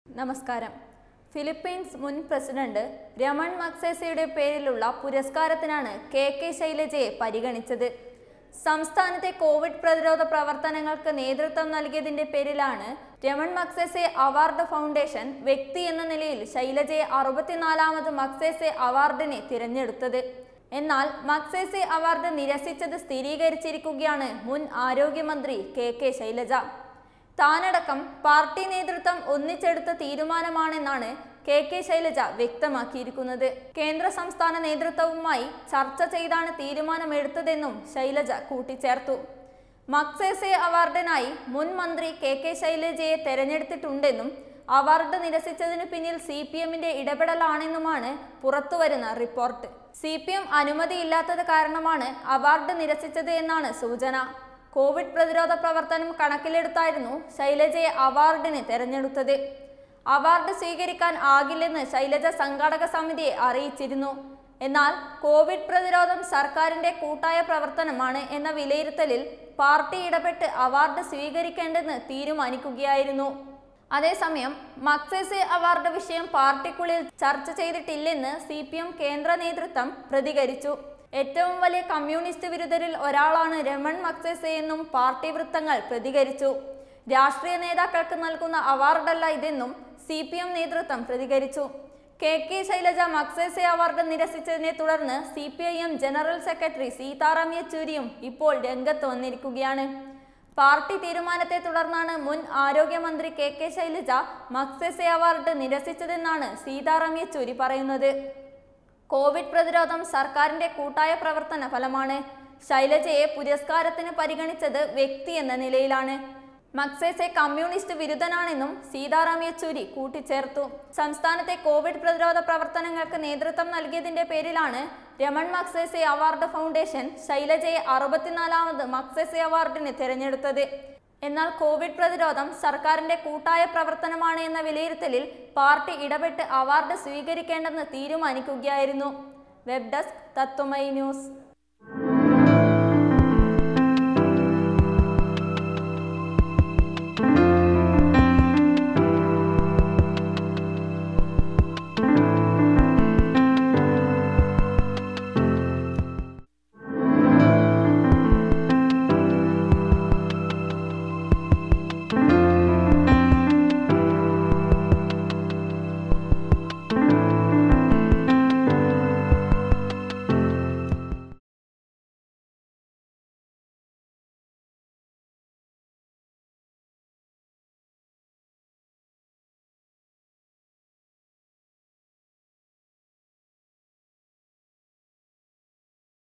നമസ്കാരം ഫിലിപ്പീൻസ് മുൻ പ്രസിഡന്റ് രമൺ മക്സേസയുടെ പേരിലുള്ള പുരസ്കാരത്തിനാണ് കെ കെ ശൈലജയെ പരിഗണിച്ചത് സംസ്ഥാനത്തെ കോവിഡ് പ്രതിരോധ പ്രവർത്തനങ്ങൾക്ക് നേതൃത്വം നൽകിയതിന്റെ പേരിലാണ് രമൺ മക്സേസെ അവാർഡ് ഫൗണ്ടേഷൻ വ്യക്തി എന്ന നിലയിൽ ശൈലജയെ അറുപത്തിനാലാമത് മക്സേസെ അവാർഡിന് തിരഞ്ഞെടുത്തത് എന്നാൽ മക്സേസെ അവാർഡ് നിരസിച്ചത് സ്ഥിരീകരിച്ചിരിക്കുകയാണ് മുൻ ആരോഗ്യമന്ത്രി കെ കെ ശൈലജ താനടക്കം പാർട്ടി നേതൃത്വം ഒന്നിച്ചെടുത്ത തീരുമാനമാണെന്നാണ് കെ കെ ശൈലജ വ്യക്തമാക്കിയിരിക്കുന്നത് കേന്ദ്ര സംസ്ഥാന നേതൃത്വവുമായി ചർച്ച ചെയ്താണ് തീരുമാനമെടുത്തതെന്നും ശൈലജ കൂട്ടിച്ചേർത്തു മക്സേസെ അവാർഡിനായി മുൻ മന്ത്രി കെ കെ ശൈലജയെ തെരഞ്ഞെടുത്തിട്ടുണ്ടെന്നും അവാർഡ് നിരസിച്ചതിനു പിന്നിൽ സി പി എമ്മിന്റെ ഇടപെടലാണെന്നുമാണ് പുറത്തുവരുന്ന റിപ്പോർട്ട് സി പി എം അനുമതിയില്ലാത്തത് കാരണമാണ് അവാർഡ് നിരസിച്ചത് എന്നാണ് സൂചന കോവിഡ് പ്രതിരോധ പ്രവർത്തനം കണക്കിലെടുത്തായിരുന്നു ശൈലജയെ അവാർഡിന് തെരഞ്ഞെടുത്തത് അവാർഡ് സ്വീകരിക്കാൻ ആകില്ലെന്ന് ശൈലജ സംഘാടക സമിതിയെ അറിയിച്ചിരുന്നു എന്നാൽ കോവിഡ് പ്രതിരോധം സർക്കാരിന്റെ കൂട്ടായ പ്രവർത്തനമാണ് എന്ന വിലയിരുത്തലിൽ പാർട്ടി ഇടപെട്ട് അവാർഡ് സ്വീകരിക്കേണ്ടെന്ന് തീരുമാനിക്കുകയായിരുന്നു അതേസമയം മക്സേസെ അവാർഡ് വിഷയം പാർട്ടിക്കുള്ളിൽ ചർച്ച ചെയ്തിട്ടില്ലെന്ന് സി പി എം കേന്ദ്ര നേതൃത്വം പ്രതികരിച്ചു ഏറ്റവും വലിയ കമ്മ്യൂണിസ്റ്റ് വിരുദ്ധരിൽ ഒരാളാണ് രമൺ മക്സേസെ എന്നും പാർട്ടി വൃത്തങ്ങൾ പ്രതികരിച്ചു രാഷ്ട്രീയ നേതാക്കൾക്ക് നൽകുന്ന അവാർഡല്ല ഇതെന്നും സി പി എം നേതൃത്വം പ്രതികരിച്ചു K K Shailaja Magsaysay award നിരസിച്ചതിനെ തുടർന്ന് C P I M general secretary Sitaram യെച്ചൂരിയും ഇപ്പോൾ രംഗത്ത് വന്നിരിക്കുകയാണ് പാർട്ടി തീരുമാനത്തെ തുടർന്നാണ് മുൻ ആരോഗ്യമന്ത്രി K K Shailaja Magsaysay award നിരസിച്ചതെന്നാണ് സീതാറാം യെച്ചൂരി പറയുന്നത് കോവിഡ് പ്രതിരോധം സർക്കാരിന്റെ കൂട്ടായ പ്രവർത്തന ഫലമാണ് ശൈലജയെ പുരസ്കാരത്തിന് പരിഗണിച്ചത് വ്യക്തി എന്ന നിലയിലാണ് മക്സേസെ കമ്മ്യൂണിസ്റ്റ് വിരുദ്ധനാണെന്നും സീതാറാം യെച്ചൂരി കൂട്ടിച്ചേർത്തു സംസ്ഥാനത്തെ കോവിഡ് പ്രതിരോധ പ്രവർത്തനങ്ങൾക്ക് നേതൃത്വം നൽകിയതിന്റെ പേരിലാണ് രമൺ മക്സേസെ അവാർഡ് ഫൗണ്ടേഷൻ ശൈലജയെ അറുപത്തിനാലാമത് മക്സേസെ അവാർഡിന് തിരഞ്ഞെടുത്തത് എന്നാൽ കോവിഡ് പ്രതിരോധം സർക്കാരിന്റെ കൂട്ടായ പ്രവർത്തനമാണ് എന്ന വിലയിരുത്തലിൽ പാർട്ടി ഇടപെട്ട് അവാർഡ് സ്വീകരിക്കേണ്ടെന്ന് തീരുമാനിക്കുകയായിരുന്നു വെബ് ഡെസ്ക് തത്വമൈ ന്യൂസ്